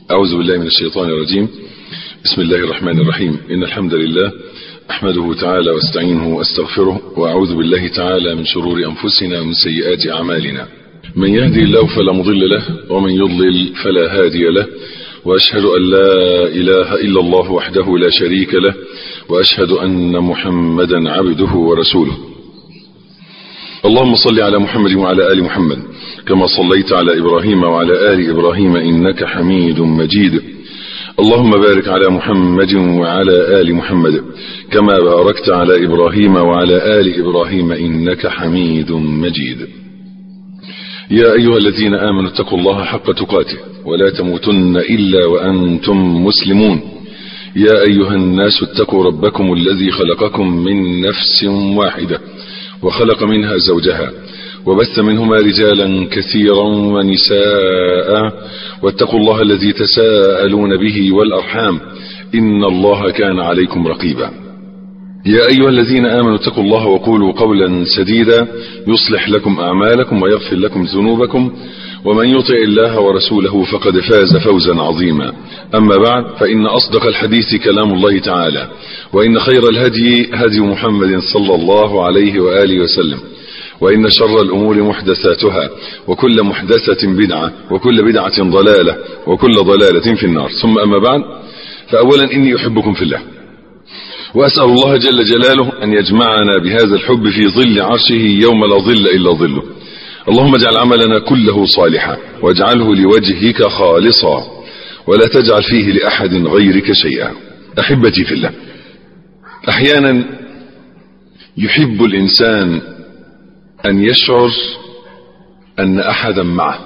أعوذ بالله من الشيطان الرجيم بسم الله الرحمن الرحيم إن الحمد لله أحمده تعالى واستعينه واستغفره وأعوذ بالله تعالى من شرور أنفسنا ومن سيئات أعمالنا من يهدي الله فلا مضل له ومن يضلل فلا هادي له وأشهد أن لا إله إلا الله وحده لا شريك له وأشهد أن محمدا عبده ورسوله اللهم صل على محمد وعلى آل محمد كما صليت على إبراهيم وعلى آل إبراهيم إنك حميد مجيد اللهم بارك على محمد وعلى آل محمد كما باركت على إبراهيم وعلى آل إبراهيم إنك حميد مجيد يا أيها الذين آمنوا اتقوا الله حق تقاته ولا تموتن إلا وأنتم مسلمون يا أيها الناس اتقوا ربكم الذي خلقكم من نفس واحدة وخلق منها زوجها وبث منهما رجالا كثيرا ونساء واتقوا الله الذي تساءلون به والأرحام إن الله كان عليكم رقيبا يا أيها الذين آمنوا اتقوا الله وقولوا قولا سديدا يصلح لكم أعمالكم ويغفر لكم ذنوبكم ومن يطع الله ورسوله فقد فاز فوزا عظيما أما بعد فإن أصدق الحديث كلام الله تعالى وإن خير الهدي هدي محمد صلى الله عليه وآله وسلم وإن شر الأمور محدثاتها وكل محدثة بدعة وكل بدعة ضلالة وكل ضلالة في النار ثم أما بعد فأولا إني أحبكم في الله وأسأل الله جل جلاله أن يجمعنا بهذا الحب في ظل عرشه يوم لا ظل إلا ظله اللهم اجعل عملنا كله صالحا واجعله لوجهك خالصا ولا تجعل فيه لأحد غيرك شيئا أحبتي في الله أحيانا يحب الإنسان أن يشعر أن أحدا معه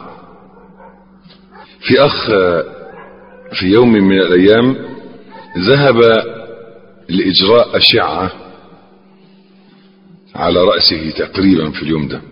في أخ في يوم من الأيام ذهب لإجراء أشعة على رأسه تقريبا في اليوم ده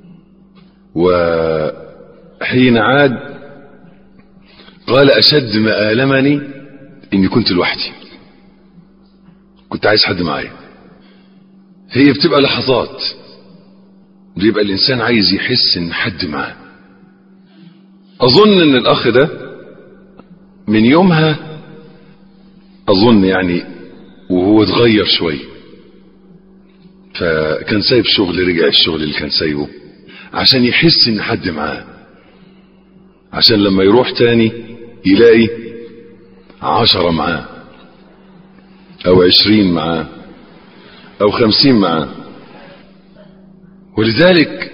وحين عاد قال أشد ما آلمني إني كنت لوحدي كنت عايز حد معايا هي بتبقى لحظات بيبقى الإنسان عايز يحس إن حد معاه أظن إن الأخ ده من يومها أظن يعني وهو اتغير شوية فكان سايب شغل رجع الشغل اللي كان سايبه عشان يحس ان حد معاه عشان لما يروح تاني يلاقي عشرة معاه او عشرين معاه او خمسين معاه ولذلك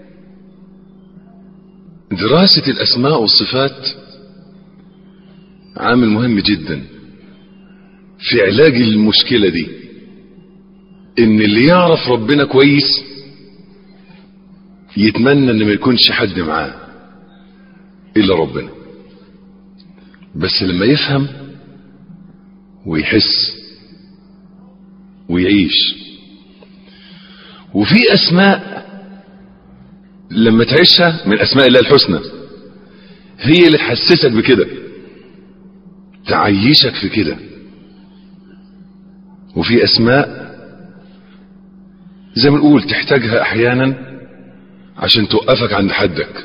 دراسة الاسماء والصفات عامل مهم جدا في علاج المشكلة دي ان اللي يعرف ربنا كويس يتمنى ان ما يكونش حد معاه الا ربنا بس لما يفهم ويحس ويعيش وفي اسماء لما تعيشها من اسماء الله الحسنى هي اللي تحسسك بكده تعيشك في كده وفي اسماء زي ما نقول تحتاجها احيانا عشان توقفك عند حدك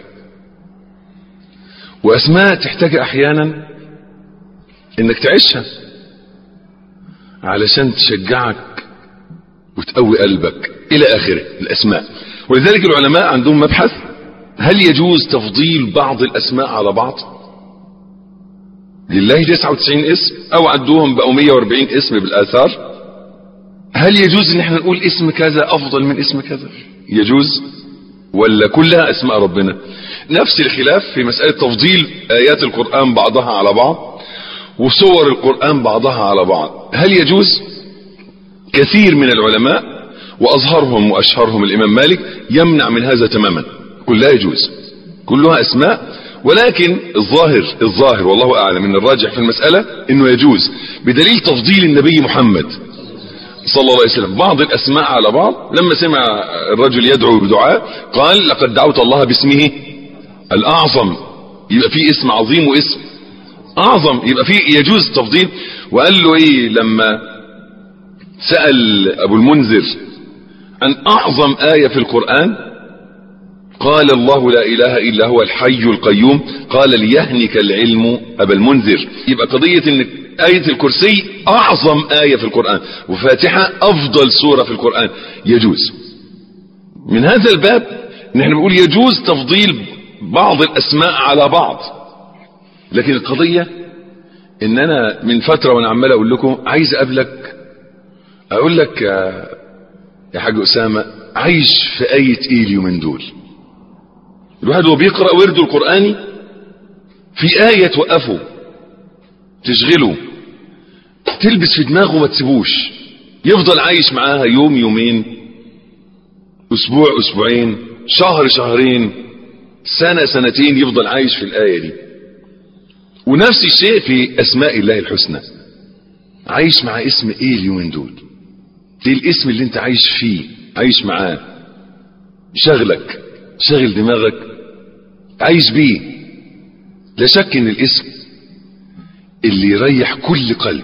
واسماء تحتاجها احيانا انك تعيشها علشان تشجعك وتقوي قلبك الى اخره الاسماء ولذلك العلماء عندهم مبحث هل يجوز تفضيل بعض الاسماء على بعض لله 99 اسم او عدوهم بقوا 140 اسم بالاثار هل يجوز ان احنا نقول اسم كذا افضل من اسم كذا يجوز ولا كلها اسماء ربنا نفس الخلاف في مسألة تفضيل ايات القرآن بعضها على بعض وصور القرآن بعضها على بعض هل يجوز كثير من العلماء واظهرهم واشهرهم الامام مالك يمنع من هذا تماما كلها يجوز كلها اسماء ولكن الظاهر الظاهر والله اعلم ان الراجح في المسألة انه يجوز بدليل تفضيل النبي محمد صلى الله عليه وسلم بعض الاسماء على بعض لما سمع الرجل يدعو بدعاء قال لقد دعوت الله باسمه الاعظم يبقى في اسم عظيم واسم اعظم يبقى في يجوز تفضيل وقال له ايه لما سأل ابو المنذر عن اعظم آية في القرآن قال الله لا اله الا هو الحي القيوم قال ليهنك العلم ابا المنذر يبقى قضية ان آية الكرسي اعظم آية في القرآن وفاتحة افضل سورة في القرآن يجوز من هذا الباب نحن بنقول يجوز تفضيل بعض الاسماء على بعض لكن القضية ان انا من فترة وانا عمال اقول لكم عايز اقابلك اقول لك يا يا حاج اسامة عايش في اية ايه اليومين دول الواحد وهو بيقرأ ورده القرآني في آية توقفه تشغله تلبس في دماغه ما تسيبوش يفضل عايش معاها يوم يومين اسبوع اسبوعين شهر شهرين سنة سنتين يفضل عايش في الآية دي ونفس الشيء في اسماء الله الحسنى عايش مع اسم ايه اليومين دول ايه الاسم اللي انت عايش فيه عايش معاه شغلك شغل دماغك عايش بيه لا شك ان الاسم اللي يريح كل قلب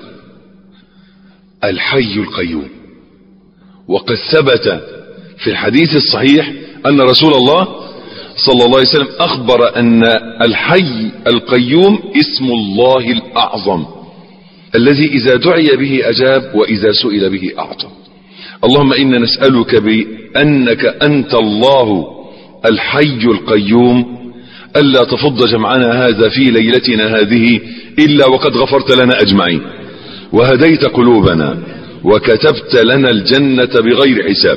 الحي القيوم وقد ثبت في الحديث الصحيح ان رسول الله صلى الله عليه وسلم اخبر ان الحي القيوم اسم الله الاعظم الذي اذا دعي به اجاب واذا سئل به اعطى اللهم انا نسألك بانك انت الله الحي القيوم الا تفض جمعنا هذا في ليلتنا هذه الا وقد غفرت لنا اجمعين وهديت قلوبنا وكتبت لنا الجنة بغير حساب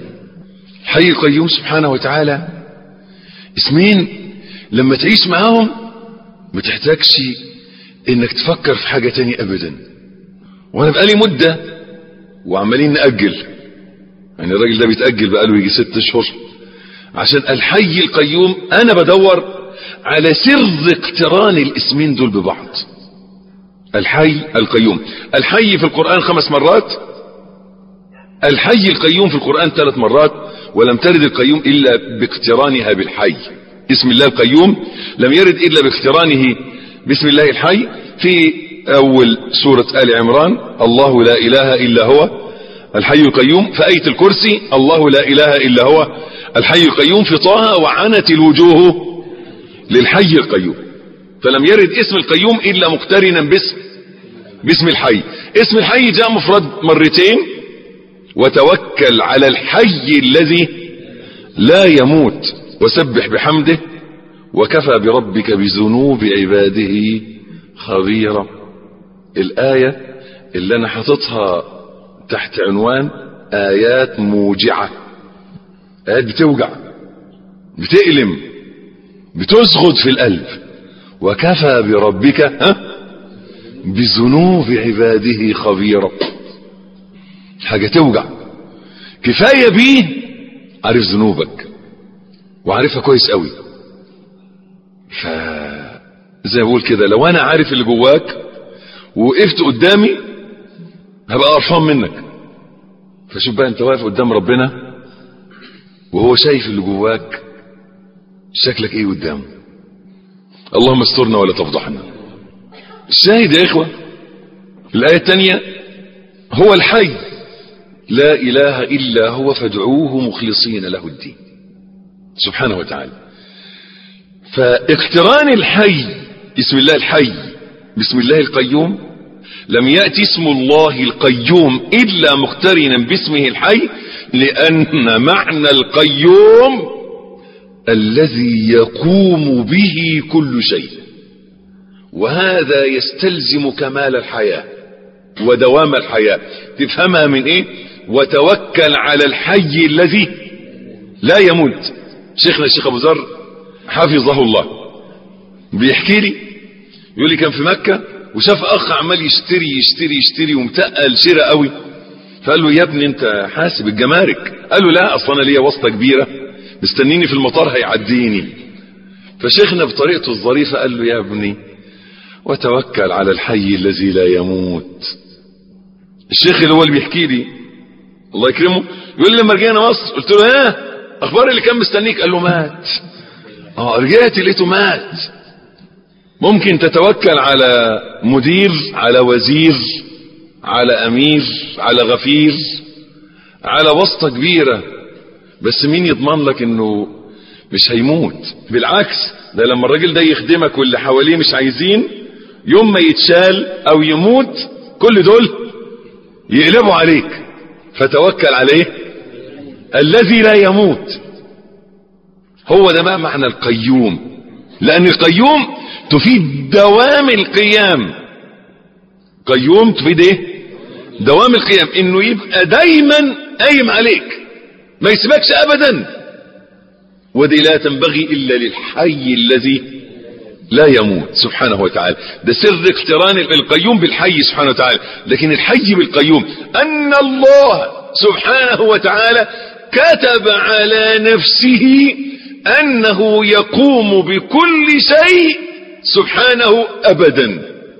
حي القيوم سبحانه وتعالى اسمين لما تعيش معاهم ما تحتاجش انك تفكر في حاجة تاني ابدا وانا بقالي مدة وعمالين نأجل يعني الراجل ده بيتأجل بقاله يجي ست اشهر عشان الحي القيوم انا بدور على سر اقتران الاسمين دول ببعض الحي القيوم الحي في القرآن خمس مرات الحي القيوم في القرآن ثلاث مرات ولم ترد القيوم إلا باقترانها بالحي اسم الله القيوم لم يرد إلا باقترانه باسم الله الحي في أول سورة آل عمران الله لا إله إلا هو الحي القيوم في آية الكرسي الله لا إله إلا هو الحي القيوم في طه وعنت الوجوه للحي القيوم فلم يرد اسم القيوم إلا مقترنا باسم باسم الحي اسم الحي جاء مفرد مرتين وتوكل على الحي الذي لا يموت وسبح بحمده وكفى بربك بذنوب عباده خبيرا الآية اللي أنا حاططها تحت عنوان آيات موجعة آيات بتوجع بتألم بتسغد في القلب وكفى بربك ها بذنوب عباده خبيرا حاجة توجع كفاية بيه عارف ذنوبك وعارفها كويس قوي ف زي ما بقول كده لو انا عارف اللي جواك ووقفت قدامي هبقى قرفان منك فشوف بقى انت واقف قدام ربنا وهو شايف اللي جواك شكلك ايه قدامه اللهم استرنا ولا تفضحنا الشاهد يا اخوة الآية الثانية هو الحي لا إله إلا هو فادعوه مخلصين له الدين سبحانه وتعالى فاقتران الحي اسم الله الحي بسم الله القيوم لم يأتي اسم الله القيوم إلا مقترنا باسمه الحي لأن معنى القيوم الذي يقوم به كل شيء وهذا يستلزم كمال الحياة ودوام الحياة تفهمها من ايه وتوكل على الحي الذي لا يموت شيخنا الشيخ ابو ذر حفظه الله بيحكي لي يقول لي كان في مكة وشاف اخ عمال يشتري يشتري يشتري ومتقل شراء قوي فقال له يا ابني انت حاسب الجمارك قال له لا اصلا انا ليا واسطه كبيره مستنيني في المطار هيعديني فشيخنا بطريقته الظريفه قال له يا ابني وتوكل على الحي الذي لا يموت الشيخ اللي هو اللي بيحكي لي الله يكرمه يقول لي لما رجعنا مصر قلت له ها اخبار اللي كان مستنيك قال له مات اه رجعت لقيته مات ممكن تتوكل على مدير على وزير على امير على غفير على واسطة كبيرة بس مين يضمن لك انه مش هيموت بالعكس ده لما الراجل ده يخدمك واللي حواليه مش عايزين يوم ما يتشال او يموت كل دول يقلبوا عليك فتوكل عليه الذي لا يموت هو ده بقى معنى القيوم لان القيوم تفيد دوام القيام قيوم تفيد ايه دوام القيام انه يبقى دايما قايم عليك ما يسيبكش ابدا ودي لا تنبغي الا للحي الذي لا يموت سبحانه وتعالى ده سر اقتران القيوم بالحي سبحانه وتعالى لكن الحي بالقيوم ان الله سبحانه وتعالى كتب على نفسه انه يقوم بكل شيء سبحانه ابدا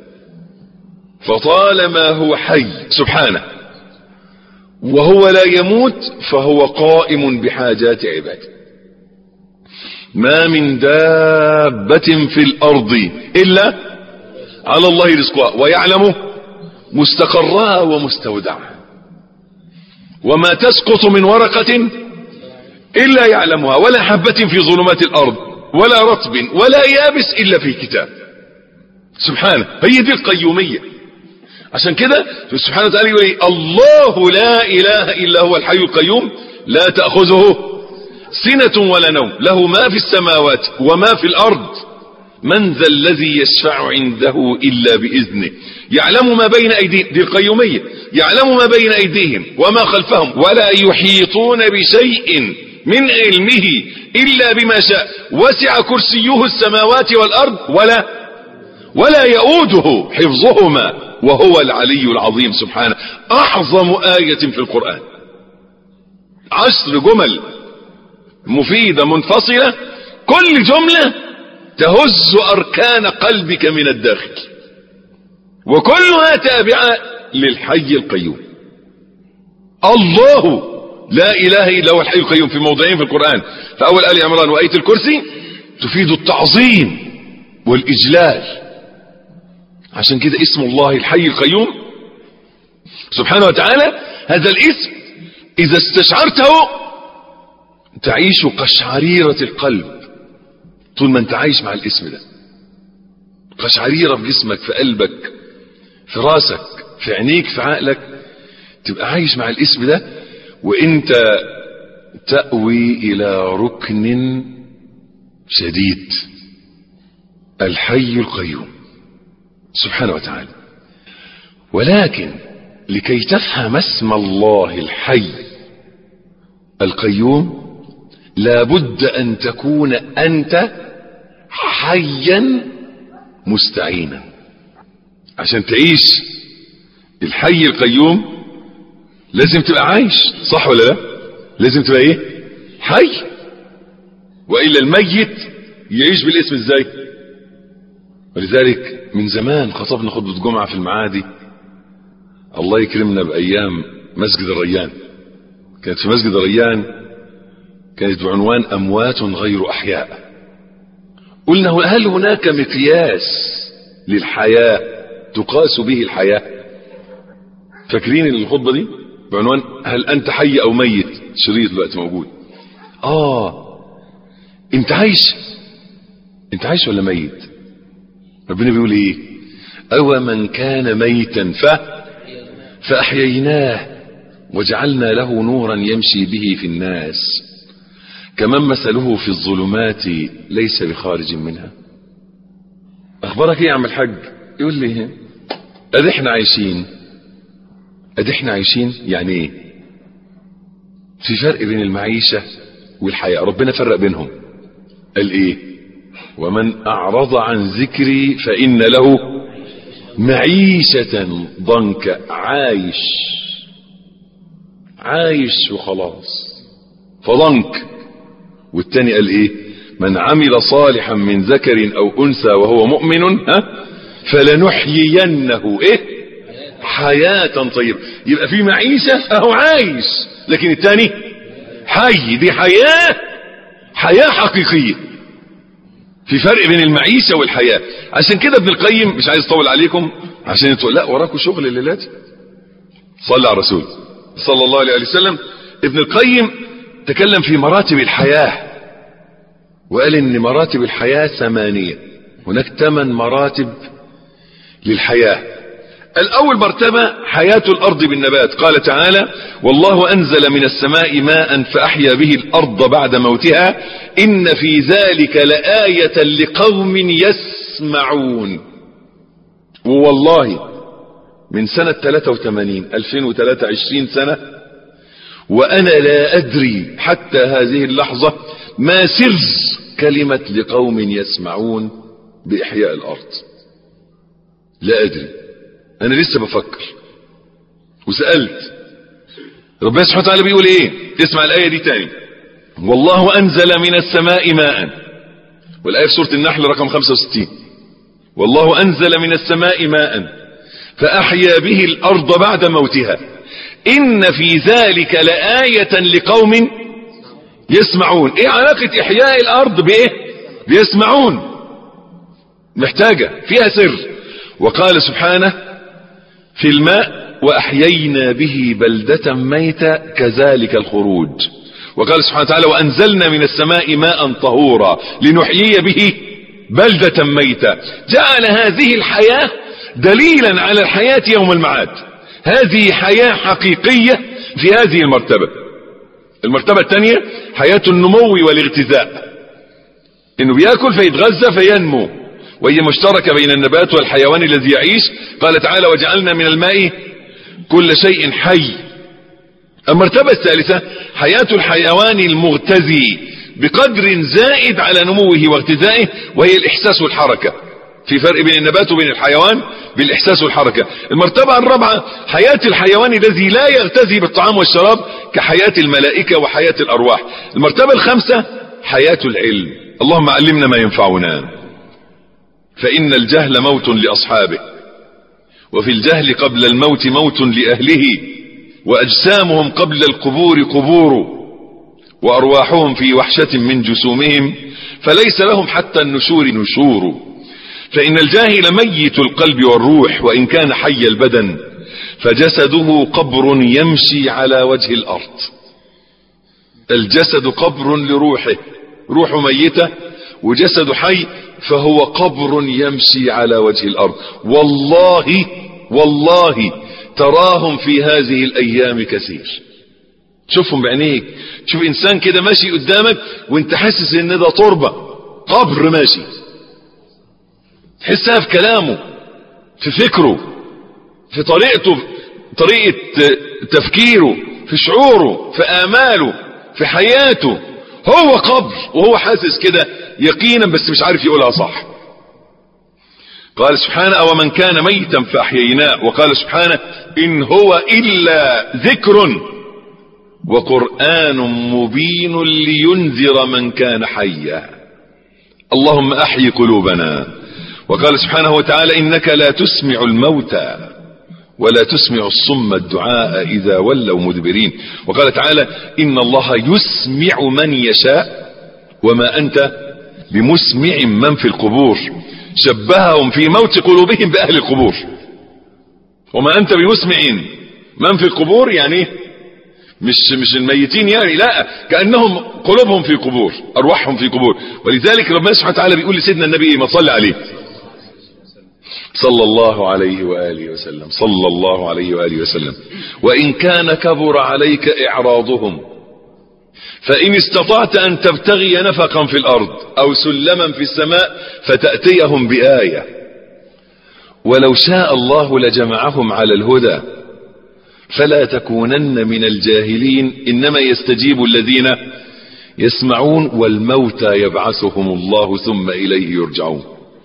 فطالما هو حي سبحانه وهو لا يموت فهو قائم بحاجات عباده ما من دابة في الأرض إلا على الله رزقها ويعلم مستقرها ومستودعها وما تسقط من ورقة إلا يعلمها ولا حبة في ظلمات الأرض ولا رطب ولا يابس إلا في كتاب سبحانه هي دي القيومية عشان كده سبحانه وتعالى يقول الله لا إله إلا هو الحي القيوم لا تأخذه سنة ولا نوم له ما في السماوات وما في الأرض من ذا الذي يشفع عنده إلا بإذنه يعلم ما بين أيديهم دي القيومية يعلم ما بين أيديهم وما خلفهم ولا يحيطون بشيء من علمه إلا بما شاء وسع كرسيه السماوات والأرض ولا ولا يؤوده حفظهما وهو العلي العظيم سبحانه أعظم آية في القرآن عشر جمل مفيدة منفصلة كل جملة تهز أركان قلبك من الداخل وكلها تابعة للحي القيوم الله لا إله إلا هو الحي القيوم في موضعين في القرآن فأول آل عمران وآية الكرسي تفيد التعظيم والإجلال عشان كده اسم الله الحي القيوم سبحانه وتعالى هذا الاسم إذا استشعرته تعيش قشعريرة القلب طول ما انت عايش مع الاسم ده قشعريرة في جسمك في قلبك في راسك في عينيك في عقلك تبقى عايش مع الاسم ده وانت تأوي الى ركن شديد الحي القيوم سبحانه وتعالى ولكن لكي تفهم اسم الله الحي القيوم لابد ان تكون انت حيا مستعينا عشان تعيش الحي القيوم لازم تبقى عايش صح ولا لا لازم تبقى ايه حي والا الميت يعيش بالاسم ازاي ولذلك من زمان خطبنا خطبة جمعة في المعادي الله يكرمنا بأيام مسجد الريان كانت في مسجد الريان كانت بعنوان أموات غير أحياء قلنا هل هناك مقياس للحياة تقاس به الحياة فاكرين الخطبة دي بعنوان هل أنت حي أو ميت شريط دلوقتي موجود آه أنت عايش أنت عايش ولا ميت ربنا بيقول إيه أو من كان ميتا ف فأحييناه وجعلنا له نورا يمشي به في الناس كمن مثله في الظلمات ليس بخارج منها اخبارك ايه يا عم الحاج يقول لي ادي احنا عايشين ادي احنا عايشين يعني ايه في فرق بين المعيشة والحياة ربنا فرق بينهم قال ايه ومن اعرض عن ذكري فان له معيشة ضنك عايش عايش وخلاص فضنك والتاني قال ايه من عمل صالحا من ذكر او انثى وهو مؤمن ها فلنحيينه ايه حياة طيبة يبقى في معيشة اهو عايش لكن التاني حي دي حياة حياة حقيقية في فرق بين المعيشة والحياة عشان كده ابن القيم مش عايز اطول عليكم عشان انتوا لا وراكم شغل الليلات صلى على الرسول صلى الله عليه وسلم ابن القيم تكلم في مراتب الحياة وقال ان مراتب الحياة ثمانية هناك ثمان مراتب للحياة الاول مرتبة حياة الارض بالنبات قال تعالى والله انزل من السماء ماء فاحيا به الارض بعد موتها ان في ذلك لآية لقوم يسمعون ووالله من سنة 83 2023 سنة وانا لا ادري حتى هذه اللحظة ما سر كلمة لقوم يسمعون باحياء الارض لا ادري انا لسه بفكر وسألت ربنا سبحانه وتعالى بيقول ايه اسمع الاية دي تاني والله انزل من السماء ماء والاية في سورة النحل رقم 65 والله انزل من السماء ماء فاحيا به الارض بعد موتها ان في ذلك لآية لقوم يسمعون ايه علاقة احياء الارض بايه بيسمعون محتاجة فيها سر وقال سبحانه في الماء وأحيينا به بلدة ميتة كذلك الخروج وقال سبحانه وتعالى وأنزلنا من السماء ماء طهورا لنحيي به بلدة ميتة جعل هذه الحياة دليلا على الحياة يوم المعاد هذه حياة حقيقية في هذه المرتبة المرتبة الثانية حياة النمو والاغتذاء انه بياكل فيتغذى فينمو وهي مشتركة بين النبات والحيوان الذي يعيش قال تعالى وجعلنا من الماء كل شيء حي المرتبة الثالثة حياة الحيوان المغتذي بقدر زائد على نموه واغتذائه وهي الإحساس والحركة في فرق بين النبات وبين الحيوان بالإحساس والحركة المرتبة الرابعة حياة الحيوان الذي لا يغتذي بالطعام والشراب كحياة الملائكة وحياة الأرواح المرتبة الخامسة حياة العلم اللهم علمنا ما ينفعنا فإن الجهل موت لأصحابه وفي الجهل قبل الموت موت لأهله وأجسامهم قبل القبور قبور وأرواحهم في وحشة من جسومهم فليس لهم حتى النشور نشور فإن الجاهل ميت القلب والروح وإن كان حي البدن فجسده قبر يمشي على وجه الأرض الجسد قبر لروحه روح ميتة وجسد حي فهو قبر يمشي على وجه الأرض والله والله تراهم في هذه الأيام كثير شوفهم بعينيك شوف إنسان كده ماشي قدامك وانت حاسس ان ده تربة قبر ماشي تحسها في كلامه في فكره في طريقته طريقة تفكيره في شعوره في آماله في حياته هو قبر وهو حاسس كده يقينا بس مش عارف يقولها صح قال سبحانه ومن كان ميتا فأحييناه وقال سبحانه إن هو إلا ذكر وقرآن مبين لينذر من كان حيا اللهم أحي قلوبنا وقال سبحانه وتعالى إنك لا تسمع الموتى ولا تسمع الصم الدعاء إذا ولوا مدبرين وقال تعالى إن الله يسمع من يشاء وما أنت بمسمع من في القبور شبههم في موت قلوبهم بأهل القبور وما أنت بمسمع من في القبور يعني مش مش الميتين يعني لا كأنهم قلوبهم في قبور أرواحهم في قبور ولذلك ربنا سبحانه وتعالى بيقول لسيدنا النبي ما صلى عليه صلى الله عليه وآله وسلم صلى الله عليه وآله وسلم وإن كان كبر عليك إعراضهم فإن استطعت أن تبتغي نفقا في الأرض أو سلما في السماء فتأتيهم بآية ولو شاء الله لجمعهم على الهدى فلا تكونن من الجاهلين إنما يستجيب الذين يسمعون والموتى يبعثهم الله ثم إليه يرجعون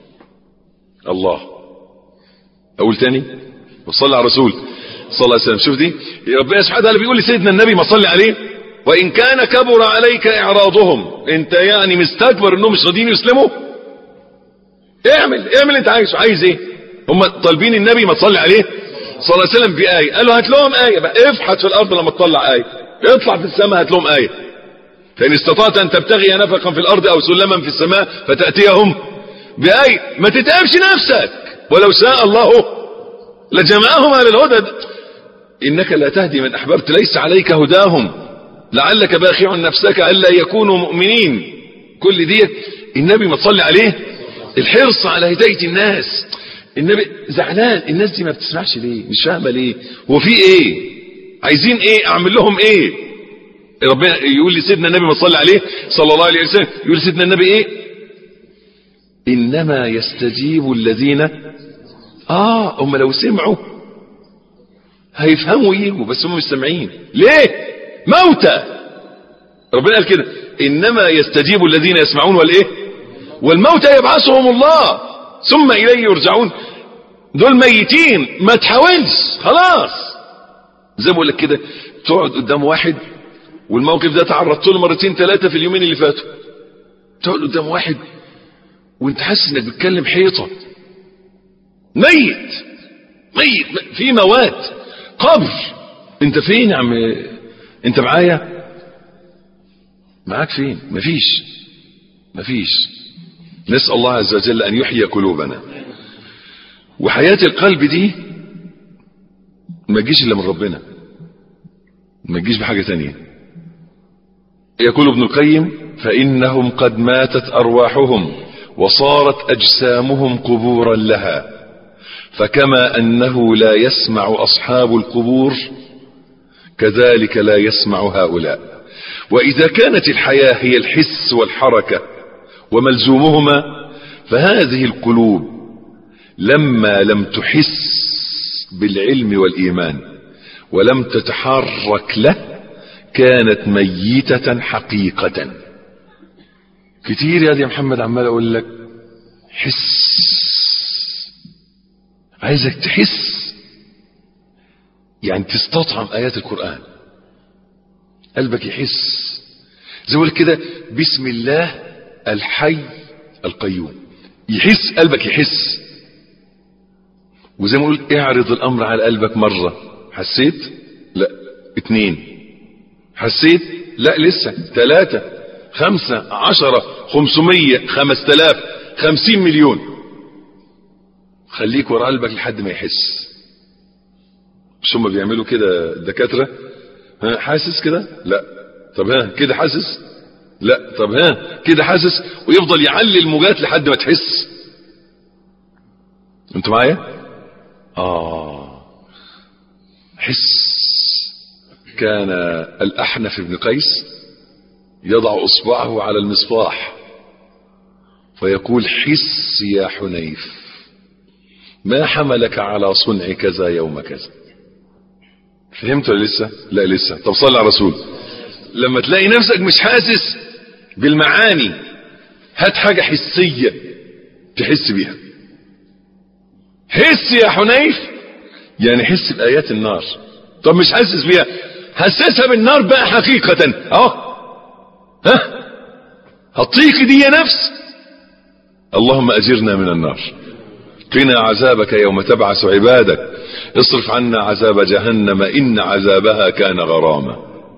الله أقول تاني وصلى على رسول صلى الله عليه وسلم شوف دي ربنا سبحانه وتعالى بيقول لسيدنا النبي ما صلي عليه وإن كان كبر عليك إعراضهم أنت يعني مستكبر أنهم مش راضيين يسلموا اعمل اعمل انت عايزه عايز ايه هم طالبين النبي ما تصلي عليه صلى الله عليه وسلم بآية قالوا هات لهم آية بقى افحت في الأرض لما تطلع آية اطلع في السماء هات لهم آية فإن استطعت أن تبتغي نفقا في الأرض أو سلما في السماء فتأتيهم بآية ما تتعبش نفسك ولو شاء الله لجمعهم على الهدى إنك لا تهدي من أحببت ليس عليك هداهم لعلك باخع نفسك ألا يكونوا مؤمنين كل دي النبي ما تصلي عليه الحرص على هداية الناس النبي زعلان الناس دي ما بتسمعش ليه مش فاهمة ليه هو في ايه عايزين ايه اعمل لهم ايه ربنا يقول لي سيدنا النبي ما صلى عليه صلى الله عليه وسلم يقول لي سيدنا النبي ايه انما يستجيب الذين اه هم لو سمعوا هيفهموا يجوا بس هم مش سامعين ليه موتى ربنا قال كده انما يستجيب الذين يسمعون والايه والموتى يبعثهم الله ثم اليه يرجعون دول ميتين ما تحاولش خلاص زي ما بقول لك كده تقعد قدام واحد والموقف ده تعرضت له مرتين ثلاثه في اليومين اللي فاتوا تقعد قدام واحد وانت حاسس انك بتكلم حيطه ميت ميت في موات قبر انت فين يا عم انت معايا معاك فين مفيش مفيش نسأل الله عز وجل أن يحيي قلوبنا وحياة القلب دي ما تجيش إلا من ربنا ما تجيش بحاجة تانية يقول ابن القيم فإنهم قد ماتت أرواحهم وصارت أجسامهم قبورا لها فكما أنه لا يسمع أصحاب القبور كذلك لا يسمع هؤلاء وإذا كانت الحياة هي الحس والحركة وملزومهما فهذه القلوب لما لم تحس بالعلم والإيمان ولم تتحرك له كانت ميتة حقيقة كتير يا دي محمد عمال أقول لك حس عايزك تحس يعني تستطعم آيات القرآن قلبك يحس زي ما كده بسم الله الحي القيوم يحس قلبك يحس وزي ما قلت اعرض الامر على قلبك مرة حسيت لا اتنين حسيت لا لسه ثلاثة خمسة عشرة خمسمية خمس تلاف خمسين مليون خليك ورا قلبك لحد ما يحس مش هم بيعملوا كده الدكاترة ها حاسس كده لا طب ها كده حاسس لا طب ها كده حاسس ويفضل يعلي الموجات لحد ما تحس انت معايا اه حس كان الاحنف بن قيس يضع اصبعه على المصباح فيقول حس يا حنيف ما حملك على صنع كذا يوم كذا فهمت ولا لسه لا لسه طب صلي على الرسول لما تلاقي نفسك مش حاسس بالمعاني هات حاجة حسية تحس بيها حس يا حنيف يعني حس بآيات النار طب مش حاسس بيها حسسها بالنار بقى حقيقة اهو ها هطيق دي يا نفس اللهم اجرنا من النار قنا عذابك يوم تبعث عبادك اصرف عنا عذاب جهنم ان عذابها كان غراما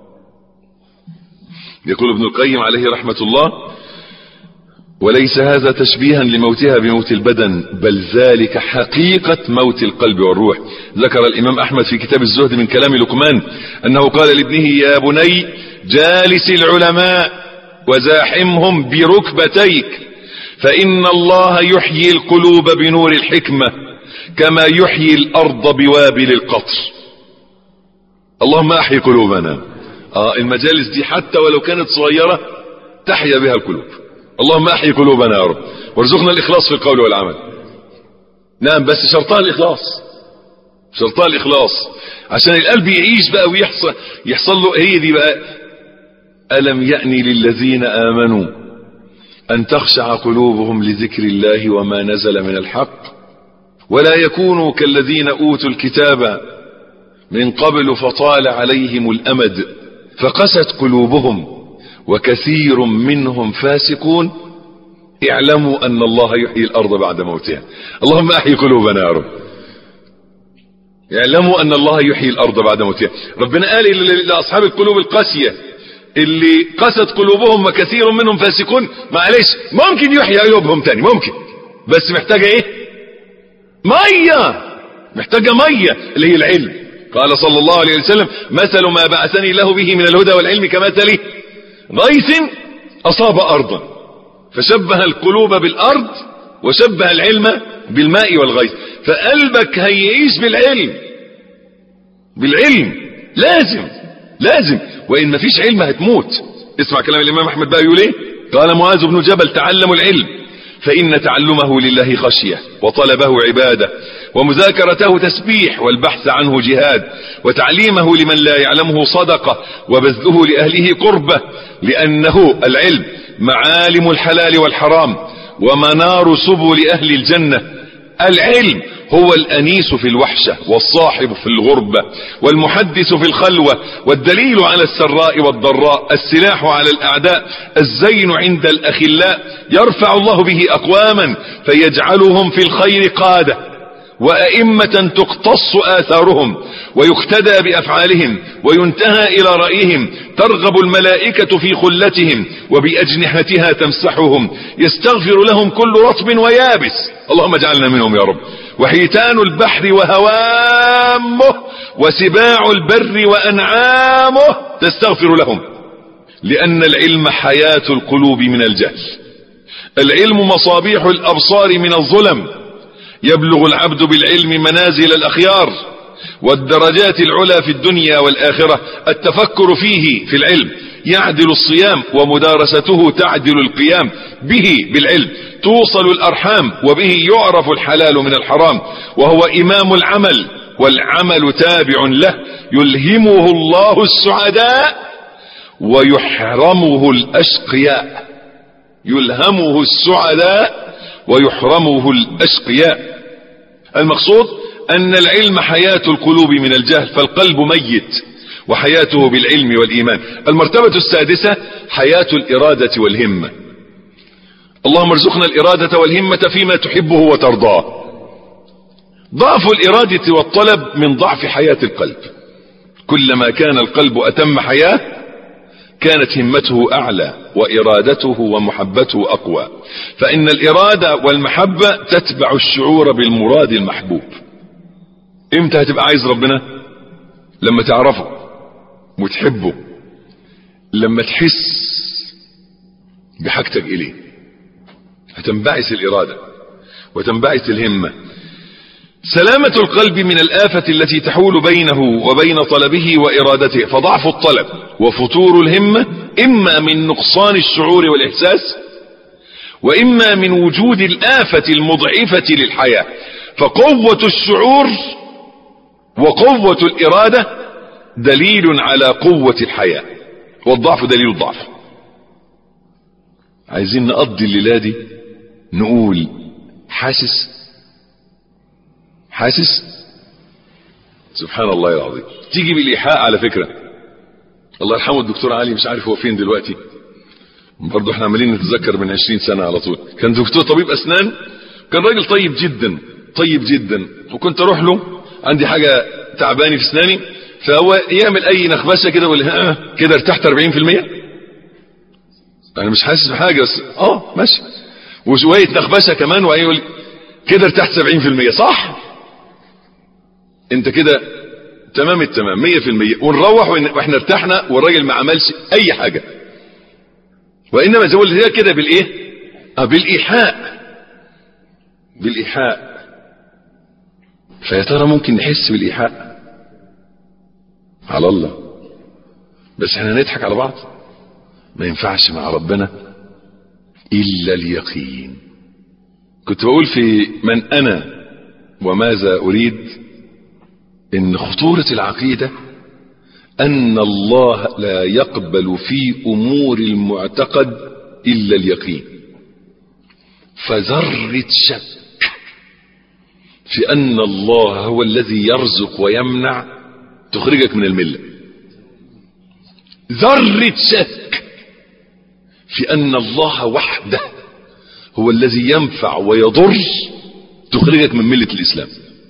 يقول ابن القيم عليه رحمة الله وليس هذا تشبيها لموتها بموت البدن بل ذلك حقيقة موت القلب والروح ذكر الإمام أحمد في كتاب الزهد من كلام لقمان أنه قال لابنه يا بني جالس العلماء وزاحمهم بركبتيك فإن الله يحيي القلوب بنور الحكمة كما يحيي الأرض بوابل القطر اللهم أحيي قلوبنا آه المجالس دي حتى ولو كانت صغيرة تحيا بها القلوب اللهم احيي قلوبنا يا رب وارزقنا الاخلاص في القول والعمل نعم بس شرطها الاخلاص شرطها الاخلاص عشان القلب يعيش بقى ويحصل يحصل له هي دي بقى الم يأني للذين امنوا ان تخشع قلوبهم لذكر الله وما نزل من الحق ولا يكونوا كالذين اوتوا الكتاب من قبل فطال عليهم الامد فقست قلوبهم وكثير منهم فاسقون اعلموا ان الله يحيي الارض بعد موتها اللهم احيي قلوبنا يا رب اعلموا ان الله يحيي الارض بعد موتها ربنا قال لاصحاب القلوب القاسيه اللي قست قلوبهم وكثير منهم فاسقون معلش ممكن يحيي قلوبهم تاني ممكن بس محتاجه ايه ميه محتاجه ميه اللي هي العلم قال صلى الله عليه وسلم مثل ما بعثني الله به من الهدى والعلم كمثل غيث أصاب أرضا فشبه القلوب بالارض وشبه العلم بالماء والغيث فقلبك هيعيش بالعلم بالعلم لازم لازم وان مفيش علم هتموت اسمع كلام الامام احمد بقى يقول ايه قال معاذ بن جبل تعلموا العلم فان تعلمه لله خشيه وطلبه عباده ومذاكرته تسبيح والبحث عنه جهاد وتعليمه لمن لا يعلمه صدقه وبذله لاهله قربه لانه العلم معالم الحلال والحرام ومنار سبل اهل الجنه العلم هو الأنيس في الوحشة والصاحب في الغربة والمحدث في الخلوة والدليل على السراء والضراء السلاح على الأعداء الزين عند الأخلاء يرفع الله به أقواما فيجعلهم في الخير قادة وأئمة تقتص آثارهم ويقتدى بأفعالهم وينتهى إلى رأيهم ترغب الملائكة في خلتهم وبأجنحتها تمسحهم يستغفر لهم كل رطب ويابس اللهم اجعلنا منهم يا رب وحيتان البحر وهوامه وسباع البر وأنعامه تستغفر لهم لأن العلم حياة القلوب من الجهل العلم مصابيح الأبصار من الظلم يبلغ العبد بالعلم منازل الأخيار والدرجات العلى في الدنيا والآخرة التفكر فيه في العلم يعدل الصيام ومدارسته تعدل القيام به بالعلم توصل الأرحام وبه يعرف الحلال من الحرام وهو إمام العمل والعمل تابع له يلهمه الله السعداء ويحرمه الأشقياء يلهمه السعداء ويحرمه الأشقياء المقصود أن العلم حياة القلوب من الجهل فالقلب ميت وحياته بالعلم والإيمان المرتبة السادسة حياة الإرادة والهمة اللهم ارزقنا الإرادة والهمة فيما تحبه وترضاه ضعف الإرادة والطلب من ضعف حياة القلب كلما كان القلب أتم حياة كانت همته أعلى وإرادته ومحبته أقوى فإن الإرادة والمحبة تتبع الشعور بالمراد المحبوب امتى هتبقى عايز ربنا لما تعرفه وتحبه لما تحس بحاجتك إليه هتنبعث الإرادة وتنبعث الهمة سلامة القلب من الآفة التي تحول بينه وبين طلبه وإرادته فضعف الطلب وفتور الهمة إما من نقصان الشعور والإحساس وإما من وجود الآفة المضعفة للحياة فقوة الشعور وقوة الإرادة دليل على قوة الحياة والضعف دليل الضعف عايزين نقضي الليلة دي نقول حاسس حاسس سبحان الله العظيم تيجي بالإيحاء على فكرة الله يرحمه الدكتور علي مش عارف هو فين دلوقتي برضه احنا عمالين نتذكر من 20 سنة على طول كان دكتور طبيب أسنان كان راجل طيب جدا طيب جدا وكنت اروح له عندي حاجة تعباني في اسناني فهو يعمل اي نخبشه كده ويقول ها كده ارتحت 40% انا مش حاسس بحاجه بس اه ماشي وشويه نخبشه كمان ويقول كده ارتحت 70% صح انت كده تمام التمام 100% ونروح واحنا ارتحنا والراجل ما عملش اي حاجه وانما زي ما كده بالايه اه بالايحاء بالايحاء فيا ترى ممكن نحس بالايحاء على الله بس احنا نضحك على بعض ما ينفعش مع ربنا الا اليقين كنت بقول في من انا وماذا اريد ان خطورة العقيدة ان الله لا يقبل في امور المعتقد الا اليقين فذرة شك في ان الله هو الذي يرزق ويمنع تخرجك من المله ذره شك في ان الله وحده هو الذي ينفع ويضر تخرجك من مله الاسلام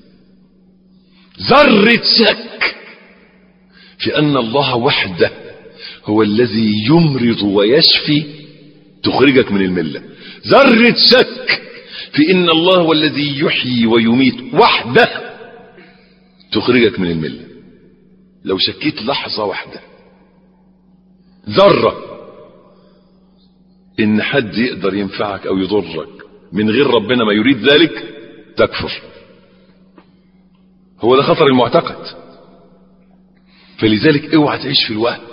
ذره شك في ان الله وحده هو الذي يمرض ويشفي تخرجك من المله ذره شك في ان الله هو الذي يحيي ويميت وحده تخرجك من المله لو شكيت لحظه واحده ذره ان حد يقدر ينفعك او يضرك من غير ربنا ما يريد ذلك تكفر هو ده خطر المعتقد فلذلك اوعى تعيش في الوهم